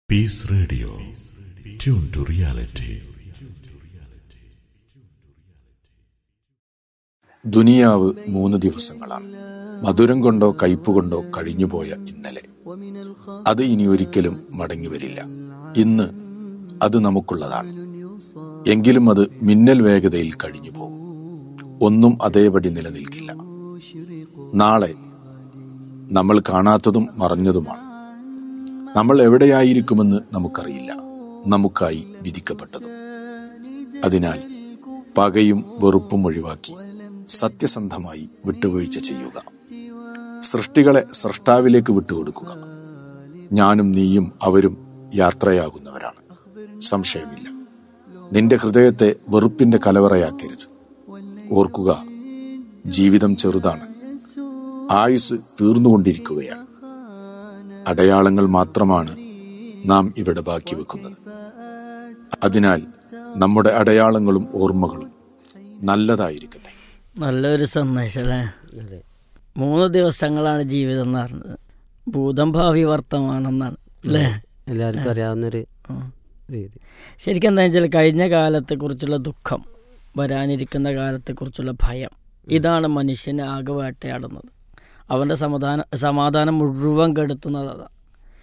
Piece radio tune to reality ദുനിയാവ് മൂന്ന് ദിവസങ്ങളാണ് മധുരം കൊണ്ടോ കയ്പ് കൊണ്ടോ കഴിഞ്ഞുപോയ ഇന്നലെ അത് ഇനി ഒരിക്കലും മടങ്ങി വരില്ല ഇന്ന് അത് നമുക്കുള്ളതാണ് എങ്കിലും അത് മിന്നൽ വേഗതയിൽ കഴിഞ്ഞു പോകും ഒന്നും അതേപടി നിലനിൽക്കില്ല നാളെ നമ്മൾ കാണാത്തതും മറഞ്ഞതുമാണ് നമ്മൾ എവിടെയായിരിക്കുമെന്ന് നമുക്കറിയില്ല നമുക്കായി വിധിക്കപ്പെട്ടതും അതിനാൽ പകയും വെറുപ്പും ഒഴിവാക്കി സത്യസന്ധമായി വിട്ടുവീഴ്ച ചെയ്യുക സൃഷ്ടികളെ സൃഷ്ടാവിലേക്ക് വിട്ടുകൊടുക്കുക ഞാനും നീയും അവരും യാത്രയാകുന്നവരാണ് സംശയമില്ല നിന്റെ ഹൃദയത്തെ വെറുപ്പിന്റെ കലവറയാക്കരുത് ഓർക്കുക ജീവിതം ചെറുതാണ് ആയുസ് തീർന്നുകൊണ്ടിരിക്കുകയാണ് അടയാളങ്ങൾ മാത്രമാണ് നാം ഇവിടെ ബാക്കി വെക്കുന്നത് അതിനാൽ നമ്മുടെ അടയാളങ്ങളും ഓർമ്മകളും നല്ലതായിരിക്കട്ടെ നല്ലൊരു സന്ദേശം അല്ലേ മൂന്ന് ദിവസങ്ങളാണ് ജീവിതം എന്ന് പറഞ്ഞത് ഭൂതം ഭാവി വർത്തമാനം എന്നാണ് അല്ലേ എല്ലാവർക്കും അറിയാവുന്നൊരു ഉം. രീതി ശരിക്കും എന്താ വെച്ചാൽ കഴിഞ്ഞ കാലത്തെക്കുറിച്ചുള്ള ദുഃഖം വരാനിരിക്കുന്ന കാലത്തെക്കുറിച്ചുള്ള ഭയം ഇതാണ് മനുഷ്യനെ ആകെ വേട്ടയാടുന്നത് അവൻ്റെ സമാധാന സമാധാനം മുഴുവൻ കെടുത്തുന്നത് അതാ